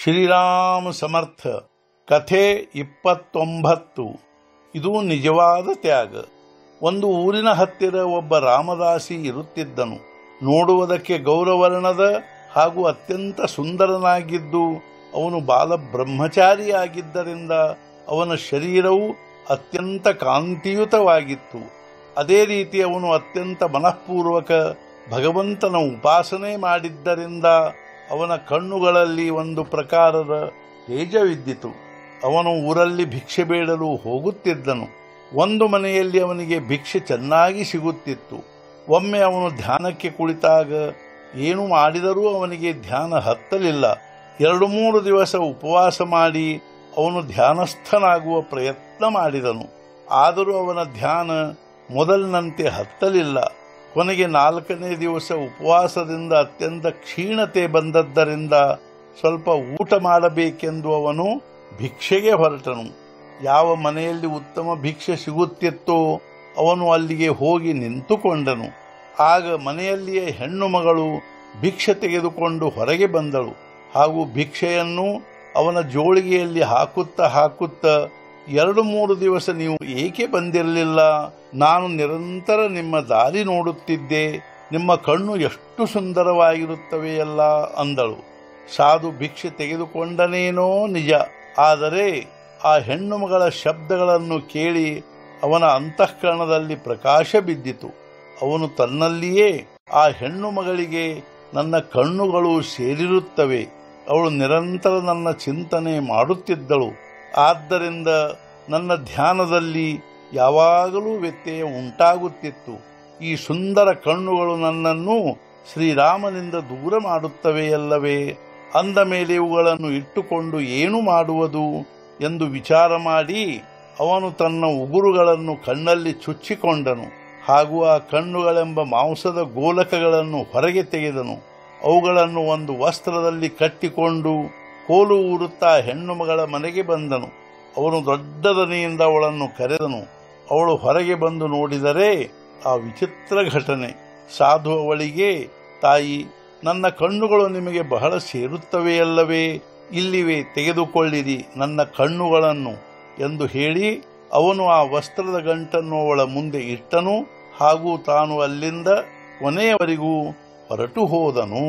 ಶ್ರೀರಾಮ ಸಮರ್ಥ ಕಥೆ ಇಪ್ಪತ್ತೊಂಬತ್ತು ಇದು ನಿಜವಾದ ತ್ಯಾಗ ಒಂದು ಊರಿನ ಹತ್ತಿರ ಒಬ್ಬ ರಾಮದಾಸಿ ಇರುತ್ತಿದ್ದನು ನೋಡುವುದಕ್ಕೆ ಗೌರವರ್ಣದ ಹಾಗೂ ಅತ್ಯಂತ ಸುಂದರನಾಗಿದ್ದು ಅವನು ಬಾಲ ಬ್ರಹ್ಮಚಾರಿಯಾಗಿದ್ದರಿಂದ ಅವನ ಶರೀರವು ಅತ್ಯಂತ ಕಾಂತಿಯುತವಾಗಿತ್ತು ಅದೇ ರೀತಿ ಅವನು ಅತ್ಯಂತ ಮನಃಪೂರ್ವಕ ಭಗವಂತನ ಉಪಾಸನೆ ಮಾಡಿದ್ದರಿಂದ ಅವನ ಕಣ್ಣುಗಳಲ್ಲಿ ಒಂದು ಪ್ರಕಾರದ ತೇಜವಿದ್ದಿತು ಅವನು ಊರಲ್ಲಿ ಭಿಕ್ಷೆ ಬೇಡಲು ಹೋಗುತ್ತಿದ್ದನು ಒಂದು ಮನೆಯಲ್ಲಿ ಅವನಿಗೆ ಭಿಕ್ಷೆ ಚೆನ್ನಾಗಿ ಸಿಗುತ್ತಿತ್ತು ಒಮ್ಮೆ ಅವನು ಧ್ಯಾನಕ್ಕೆ ಕುಳಿತಾಗ ಏನು ಮಾಡಿದರೂ ಅವನಿಗೆ ಧ್ಯಾನ ಹತ್ತಲಿಲ್ಲ ಎರಡು ಮೂರು ದಿವಸ ಉಪವಾಸ ಮಾಡಿ ಅವನು ಧ್ಯಾನಸ್ಥನಾಗುವ ಪ್ರಯತ್ನ ಮಾಡಿದನು ಆದರೂ ಅವನ ಧ್ಯಾನ ಮೊದಲಿನಂತೆ ಹತ್ತಲಿಲ್ಲ ಕೊನೆಗೆ ನಾಲ್ಕನೇ ದಿವಸ ಉಪವಾಸದಿಂದ ಅತ್ಯಂತ ಕ್ಷೀಣತೆ ಬಂದದ್ದರಿಂದ ಸ್ವಲ್ಪ ಊಟ ಮಾಡಬೇಕೆಂದು ಅವನು ಭಿಕ್ಷೆಗೆ ಹೊರಟನು ಯಾವ ಮನೆಯಲ್ಲಿ ಉತ್ತಮ ಭಿಕ್ಷೆ ಸಿಗುತ್ತಿತ್ತೋ ಅವನು ಅಲ್ಲಿಗೆ ಹೋಗಿ ನಿಂತುಕೊಂಡನು ಆಗ ಮನೆಯಲ್ಲಿಯೇ ಹೆಣ್ಣು ಮಗಳು ಭಿಕ್ಷೆ ತೆಗೆದುಕೊಂಡು ಹೊರಗೆ ಬಂದಳು ಹಾಗೂ ಭಿಕ್ಷೆಯನ್ನು ಅವನ ಜೋಳಿಗೆಯಲ್ಲಿ ಹಾಕುತ್ತಾ ಹಾಕುತ್ತಾ ಎರಡು ಮೂರು ದಿವಸ ನೀವು ಏಕೆ ಬಂದಿರಲಿಲ್ಲ ನಾನು ನಿರಂತರ ನಿಮ್ಮ ದಾರಿ ನೋಡುತ್ತಿದ್ದೆ ನಿಮ್ಮ ಕಣ್ಣು ಎಷ್ಟು ಸುಂದರವಾಗಿರುತ್ತವೆಯಲ್ಲ ಅಂದಳು ಸಾಧು ಭಿಕ್ಷೆ ತೆಗೆದುಕೊಂಡನೇನೋ ನಿಜ ಆದರೆ ಆ ಹೆಣ್ಣು ಮಗಳ ಶಬ್ದಗಳನ್ನು ಕೇಳಿ ಅವನ ಅಂತಃಕರಣದಲ್ಲಿ ಪ್ರಕಾಶ ಬಿದ್ದಿತು ಅವನು ತನ್ನಲ್ಲಿಯೇ ಆ ಹೆಣ್ಣು ಮಗಳಿಗೆ ನನ್ನ ಕಣ್ಣುಗಳು ಸೇರಿರುತ್ತವೆ ಅವಳು ನಿರಂತರ ನನ್ನ ಚಿಂತನೆ ಮಾಡುತ್ತಿದ್ದಳು ಆದ್ದರಿಂದ ನನ್ನ ಧ್ಯಾನದಲ್ಲಿ ಯಾವಾಗಲೂ ವ್ಯತ್ಯಯ ಉಂಟಾಗುತ್ತಿತ್ತು ಈ ಸುಂದರ ಕಣ್ಣುಗಳು ನನ್ನನ್ನು ಶ್ರೀರಾಮನಿಂದ ದೂರ ಮಾಡುತ್ತವೆಯಲ್ಲವೇ ಅಂದ ಮೇಲೆ ಇವುಗಳನ್ನು ಇಟ್ಟುಕೊಂಡು ಏನು ಮಾಡುವುದು ಎಂದು ವಿಚಾರ ಮಾಡಿ ಅವನು ತನ್ನ ಉಗುರುಗಳನ್ನು ಕಣ್ಣಲ್ಲಿ ಚುಚ್ಚಿಕೊಂಡನು ಹಾಗೂ ಆ ಕಣ್ಣುಗಳೆಂಬ ಮಾಂಸದ ಗೋಲಕಗಳನ್ನು ಹೊರಗೆ ತೆಗೆದನು ಅವುಗಳನ್ನು ಒಂದು ವಸ್ತ್ರದಲ್ಲಿ ಕಟ್ಟಿಕೊಂಡು ಕೋಲು ಊರುತ್ತಾ ಹೆಣ್ಣು ಮಗಳ ಮನೆಗೆ ಬಂದನು ಅವನು ದೊಡ್ಡ ದನಿಯಿಂದ ಅವಳನ್ನು ಕರೆದನು ಅವಳು ಹೊರಗೆ ಬಂದು ನೋಡಿದರೆ ಆ ವಿಚಿತ್ರ ಘಟನೆ ಸಾಧು ಅವಳಿಗೆ ತಾಯಿ ನನ್ನ ಕಣ್ಣುಗಳು ನಿಮಗೆ ಬಹಳ ಸೇರುತ್ತವೆಯಲ್ಲವೇ ಇಲ್ಲಿವೆ ತೆಗೆದುಕೊಳ್ಳಿರಿ ನನ್ನ ಕಣ್ಣುಗಳನ್ನು ಎಂದು ಹೇಳಿ ಅವನು ಆ ವಸ್ತ್ರದ ಗಂಟನ್ನು ಅವಳ ಮುಂದೆ ಇಟ್ಟನು ಹಾಗೂ ತಾನು ಅಲ್ಲಿಂದ ಕೊನೆಯವರೆಗೂ ಹೊರಟು ಹೋದನು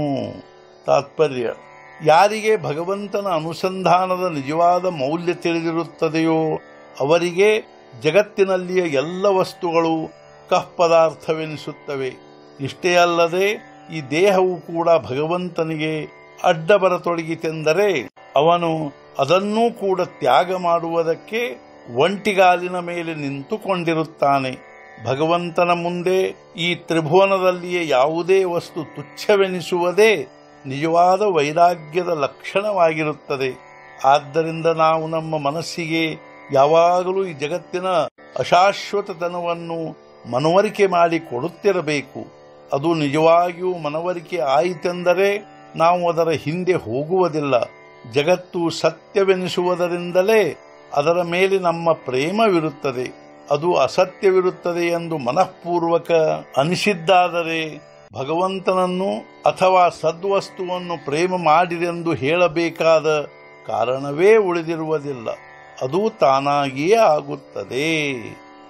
ತಾತ್ಪರ್ಯ ಯಾರಿಗೆ ಭಗವಂತನ ಅನುಸಂಧಾನದ ನಿಜವಾದ ಮೌಲ್ಯ ತಿಳಿದಿರುತ್ತದೆಯೋ ಅವರಿಗೆ ಜಗತ್ತಿನಲ್ಲಿಯ ಎಲ್ಲ ವಸ್ತುಗಳು ಕಹ್ ಪದಾರ್ಥವೆನಿಸುತ್ತವೆ ಇಷ್ಟೇ ಅಲ್ಲದೆ ಈ ದೇಹವು ಕೂಡ ಭಗವಂತನಿಗೆ ಅಡ್ಡ ಬರತೊಡಗಿತೆಂದರೆ ಅವನು ಅದನ್ನೂ ಕೂಡ ತ್ಯಾಗ ಮಾಡುವುದಕ್ಕೆ ಒಂಟಿಗಾಲಿನ ಮೇಲೆ ನಿಂತುಕೊಂಡಿರುತ್ತಾನೆ ಭಗವಂತನ ಮುಂದೆ ಈ ತ್ರಿಭುವನದಲ್ಲಿಯೇ ಯಾವುದೇ ವಸ್ತು ತುಚ್ಛವೆನಿಸುವುದೇ ನಿಜವಾದ ವೈರಾಗ್ಯದ ಲಕ್ಷಣವಾಗಿರುತ್ತದೆ ಆದ್ದರಿಂದ ನಾವು ನಮ್ಮ ಮನಸ್ಸಿಗೆ ಯಾವಾಗಲೂ ಈ ಜಗತ್ತಿನ ಅಶಾಶ್ವತತನವನ್ನು ಮನವರಿಕೆ ಮಾಡಿ ಕೊಡುತ್ತಿರಬೇಕು ಅದು ನಿಜವಾಗಿಯೂ ಮನವರಿಕೆ ಆಯಿತೆಂದರೆ ನಾವು ಅದರ ಹಿಂದೆ ಹೋಗುವುದಿಲ್ಲ ಜಗತ್ತು ಸತ್ಯವೆನಿಸುವುದರಿಂದಲೇ ಅದರ ಮೇಲೆ ನಮ್ಮ ಪ್ರೇಮವಿರುತ್ತದೆ ಅದು ಅಸತ್ಯವಿರುತ್ತದೆ ಎಂದು ಮನಃಪೂರ್ವಕ ಅನಿಸಿದ್ದಾದರೆ ಭಗವಂತನನ್ನು ಅಥವಾ ಸದ್ವಸ್ತುವನ್ನು ಪ್ರೇಮ ಮಾಡಿರೆಂದು ಹೇಳಬೇಕಾದ ಕಾರಣವೇ ಉಳಿದಿರುವುದಿಲ್ಲ ಅದು ತಾನಾಗಿಯೇ ಆಗುತ್ತದೆ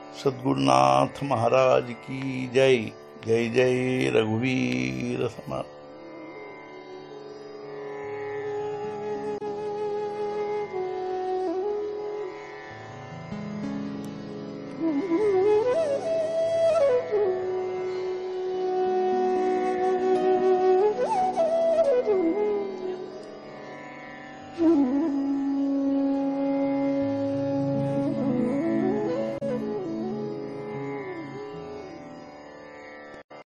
ಸದ್ಗುರುನಾಥ ಮಹಾರಾಜ್ ಕಿ ಜೈ ಜೈ ಜೈ ರಘುವೀರ ಸಮರ್ಥ